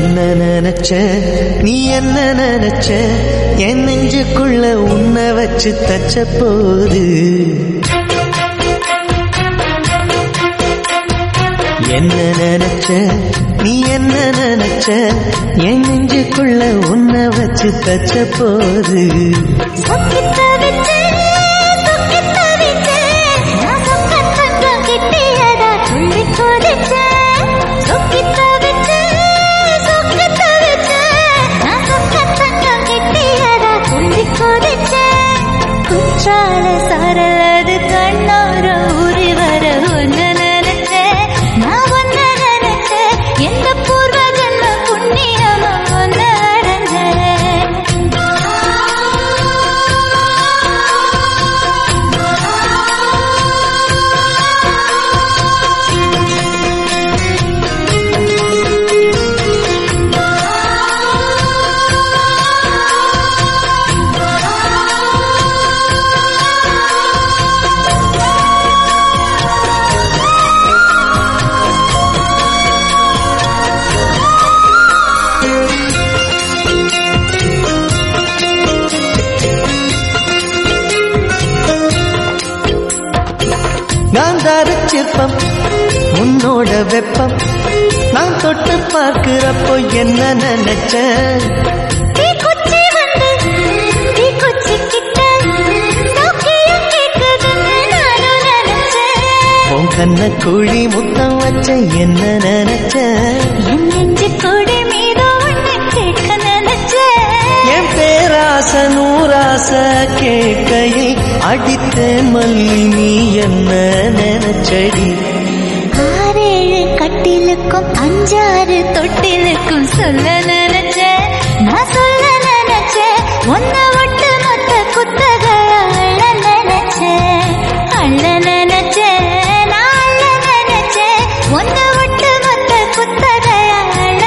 என்ன நினைச்ச நீ என்ன நினைச்ச என் நெஞ்சுக்குள்ள உன்னை வச்சு தச்ச போது என்ன நினைச்ச நீ என்ன நினைச்ச என் நெஞ்சுக்குள்ள உன்னை வச்சு தச்ச போது சொக்கித்த விட்டு, சொக்கித்த விட்டு, நான் சொக்கத் தங்கம் கிட்டியதா துள்ளி குதிச்சேன். சொக்கித்த விட்டு, சொக்கித்த விட்டு, நான் சொக்கத் தங்கம் கிட்டியதா துள்ளி குதிச்சேன். குற்றால சாரலது கண்ணோர ஊறி வர ஒன்னு நினைச்சேன் நான் ஒன்னு நினைச்சேன் எந்த பூர்வ ஜன்ம புண்ணியமா ஒன்னு அடைஞ்சேன் நான் தரச்சிற்பம் உன்னோட வெப்பம் நான் தொட்டு பார்க்கிறப்போ என்ன நினைச்ச தீக்குச்சி வந்து தீக்குச்சி கிட்ட சௌக்கியம் கேக்குதுன்னு நானும் நினைச்சேன் உன் கண்ண குழி முத்தம் வச்ச என்ன நினைச்ச என் நெஞ்சு கொடி மீது ஒண்ணு கேட்க நினைச்சேன் என் பேராச நூராச கேட்கையை அடித்தேன் மல்லி நீ என்ன நினைச்சடி ஆறேழு கட்டிலுக்கும் அஞ்சாறு தொட்டிலுக்கும் சொல்ல நினைச்சேன் நான் சொல்ல நினைச்சேன் ஒன்ன விட்டு மொத்த குத்தகைய அள்ள நினைச்சேன் அள்ள நினைச்சேன் நான் அள்ள நினைச்சேன் ஒன்ன விட்டு மொத்த குத்தகைய அள்ள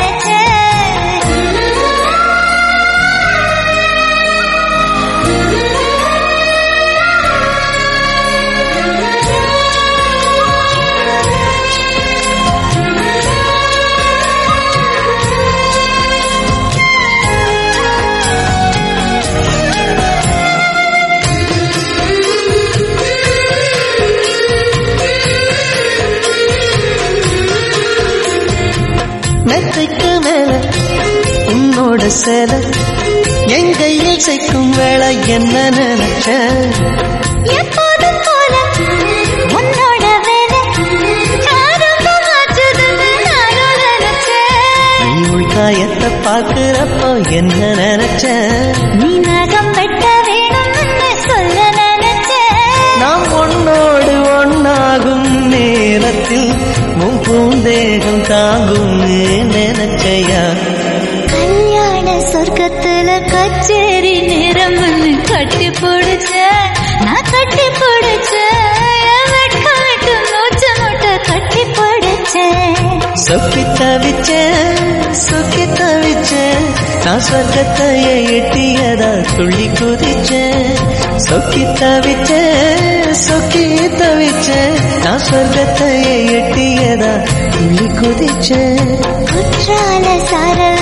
மெத்தைக்கு மேல உன்னோட சேல என் கையில் சேர்க்கும் வேலை என்ன நினைச்ச எப்போதும் போல உன்னோட வேலை ஆரம்பமாச்சுதுன்னு நானும் நினைச்சேன் நீ உள்காயத்தை பார்க்கிறப்போ என்ன நினைச்ச நீ நகம் வெட்ட வேணும்னு சொல்ல நினைச்சேன் நாம் ஒன்னோடு ஒன்னாகும் நேரத்தில் உன் பூந்தேகம் தாங்கும் நினைச்சையா கல்யாண சொர்க்கத்துல கச்சேரி நேரம்னு கட்டி பிடிச்ச நான் கட்டி பிடிச்ச என் வெட்கம் விட்டு மூச்சு முட்டை கட்டி பிடிச்சேன் சொக்கி தவிச்ச சொக்கி தவிச்ச நான் சொர்க்கத்தையே எட்டியதா துள்ளி குதிச்ச சொக்கி தவிச்ச சொக்கி தவிச்ச நான் சொர்க்கத்தையே எட்டியதா துள்ளி குதிச்ச குற்றால சாரல்